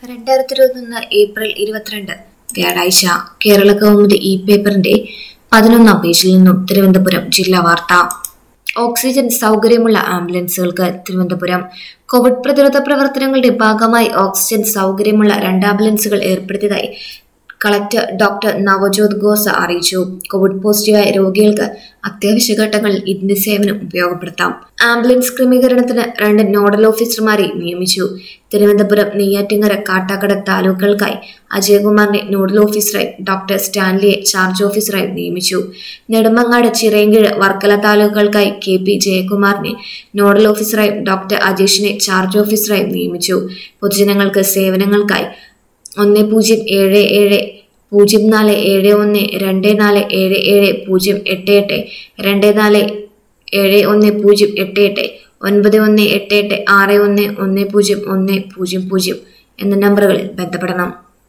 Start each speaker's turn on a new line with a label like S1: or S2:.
S1: രണ്ടായിരത്തി ഇരുപത്തൊന്ന് ഏപ്രിൽ ഇരുപത്തിരണ്ട് വ്യാഴാഴ്ച കേരള കൗമുദി ഇ പേപ്പറിന്റെ പതിനൊന്നാം പേജിൽ നിന്നും തിരുവനന്തപുരം ജില്ലാ വാർത്ത ഓക്സിജൻ സൗകര്യമുള്ള ആംബുലൻസുകൾക്ക് തിരുവനന്തപുരം കോവിഡ് പ്രതിരോധ പ്രവർത്തനങ്ങളുടെ ഭാഗമായി ഓക്സിജൻ സൗകര്യമുള്ള രണ്ട് ആംബുലൻസുകൾ ഏർപ്പെടുത്തിയതായി കളക്ടർ ഡോക്ടർ നവജോത് ഘോസ അറിയിച്ചു കോവിഡ് പോസിറ്റീവായ രോഗികൾക്ക് അത്യാവശ്യ ഘട്ടങ്ങളിൽ ഇതിന്റെ സേവനം ഉപയോഗപ്പെടുത്താം ആംബുലൻസ് ക്രമീകരണത്തിന് രണ്ട് നോഡൽ ഓഫീസർമാരെ നിയമിച്ചു തിരുവനന്തപുരം നെയ്യാറ്റിങ്ങര കാട്ടാക്കട താലൂക്കുകൾക്കായി അജയകുമാറിനെ നോഡൽ ഓഫീസറായി ഡോക്ടർ സ്റ്റാൻലിയെ ചാർജ് ഓഫീസറായി നിയമിച്ചു നെടുമങ്ങാട് ചിറയൻകീഴ് വർക്കല താലൂക്കുകൾക്കായി കെ പി ജയകുമാറിനെ നോഡൽ ഓഫീസറായും ഡോക്ടർ അജേഷിനെ ചാർജ് ഓഫീസറായും നിയമിച്ചു പൊതുജനങ്ങൾക്ക് സേവനങ്ങൾക്കായി ഒന്ന് പൂജ്യം ഏഴ് ഏഴ് പൂജ്യം നാല് ഏഴ് ഒന്ന് രണ്ട് നാല് ഏഴ് ഏഴ് പൂജ്യം എട്ട് എട്ട് രണ്ട് നാല് ഏഴ് ഒന്ന് പൂജ്യം എട്ട് എട്ട് ഒൻപത് ഒന്ന് എട്ട് എട്ട് ആറ് ഒന്ന് ഒന്ന് പൂജ്യം ഒന്ന് പൂജ്യം പൂജ്യം എന്ന നമ്പറുകളിൽ ബന്ധപ്പെടണം